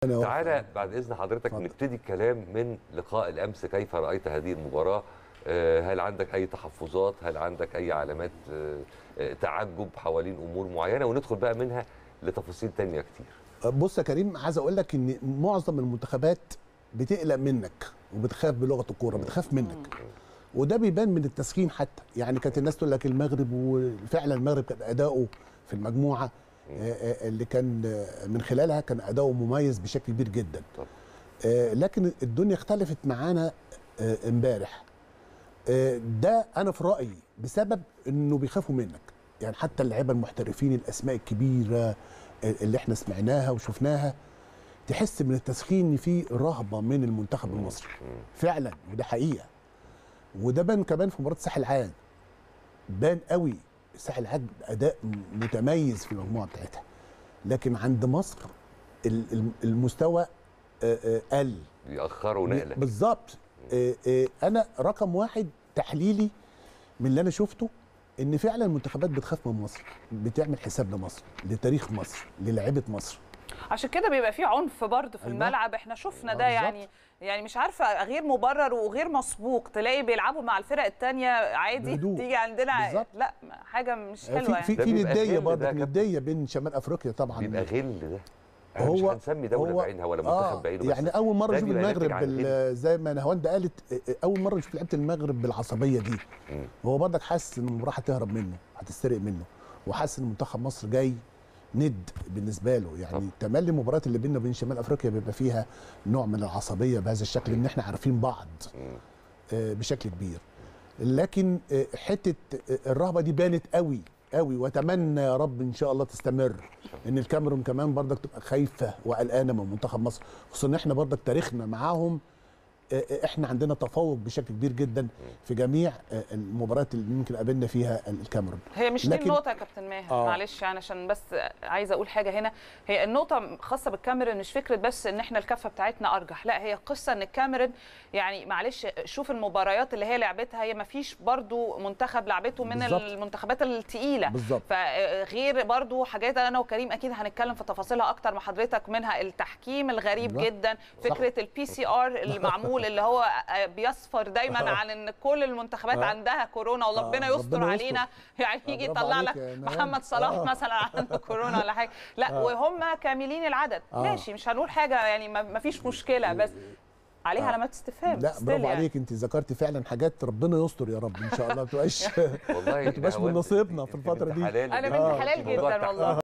أنا واقف. تعالى بعد اذن حضرتك اتفضل. نبتدي الكلام من لقاء الامس كيف رايت هذه المباراه آه، هل عندك اي تحفظات هل عندك اي علامات آه، آه، تعجب حوالين امور معينه وندخل بقى منها لتفاصيل تانية كتير بص يا كريم عايز اقول لك ان معظم المنتخبات بتقلق منك وبتخاف بلغه الكوره بتخاف منك وده بيبان من التسخين حتى يعني كانت الناس تقول لك المغرب وفعلا المغرب كان اداؤه في المجموعه آه، آه، اللي كان آه، من خلالها كان اداؤه مميز بشكل كبير جدا طب. آه، لكن الدنيا اختلفت معانا آه، امبارح آه، ده انا في رايي بسبب انه بيخافوا منك يعني حتى اللعيبه المحترفين الاسماء الكبيره اللي احنا سمعناها وشفناها تحس من التسخين ان في رهبه من المنتخب المصري فعلا وده حقيقه وده بان كمان في مباراه الساحل العاج بان قوي الساحل العاج اداء متميز في المجموعه بتاعتها لكن عند مصر ال- ال- المستوى آه، آه، قل بيأخروا نقله بالظبط آه، آه، انا رقم واحد تحليلي من اللي انا شفته ان فعلا المنتخبات بتخاف من مصر بتعمل حساب لمصر لتاريخ مصر للاعيبه مصر عشان كده بيبقى في عنف برضه في أيوة. الملعب احنا شفنا آه، ده بالظبط. يعني يعني مش عارفه غير مبرر وغير مسبوق تلاقي بيلعبوا مع الفرق التانية عادي بهدوء. تيجي عندنا بالظبط. لا حاجه مش آه، حلوه في في يعني ده في بيبقى نديه غل برضه ده يا كابتن. نديه بين شمال افريقيا طبعا بيبقى غل ده إحنا هو مش هنسمي دوله هو- بعينها ولا منتخب بعينه يعني بس اول مره ده نشوف بيبقى ناتج المغرب عن غل. بال- زي ما نهاوند قالت آه، آه، اول مره نشوف لعيبه المغرب بالعصبيه دي مم. هو برضك حاسس ان المباراه هتهرب منه هتسترق منه وحاسس ان منتخب مصر جاي ند بالنسبه له يعني طب. تملي المباريات اللي بيننا وبين شمال افريقيا بيبقى فيها نوع من العصبيه بهذا الشكل ان احنا عارفين بعض مم. آه، بشكل كبير لكن آه، حته آه، الرهبه دي بانت قوي قوي واتمنى يا رب ان شاء الله تستمر ان الكاميرون كمان برضك تبقى خايفه وقلقانه من منتخب مصر خصوصا ان احنا برضك تاريخنا معاهم آه، آه، احنا عندنا تفوق بشكل كبير جدا في جميع آه، المباريات اللي ممكن قابلنا فيها الكاميرون هي مش دي لكن- النقطة يا كابتن ماهر آه. معلش يعني عشان بس عايزة أقول حاجة هنا هي النقطة خاصة بالكاميرون مش فكرة بس إن إحنا الكفة بتاعتنا أرجح لا هي قصة إن الكاميرون يعني معلش شوف المباريات اللي هي لعبتها هي ما فيش برضو منتخب لعبته من بالظبط. المنتخبات التقيلة بالظبط فغير برضو حاجات انا وكريم اكيد هنتكلم في تفاصيلها اكتر مع حضرتك منها التحكيم الغريب أيوة. جدا فكره البي سي ار المعمول اللي هو بيصفر دايما آه. عن ان كل المنتخبات آه. عندها كورونا آه، وربنا يستر ربنا يستر. علينا يعني يجي برافو يطلع عليك لك يا نهاوند. محمد صلاح آه. مثلا عنده كورونا ولا حاجه لا آه. وهم كاملين العدد آه. ماشي مش هنقول حاجه يعني ما ما فيش مشكله بس عليها آه. علامات استفهام لا still برافو يعني. عليك انت ذكرت فعلا حاجات ربنا يستر يا رب ان شاء الله ما تبقاش والله ما تبقاش من نهاوند، نصيبنا أنت في الفترة بنت دي. حلال انا جدا. بنت حلال موضوع جدا التحكيم والله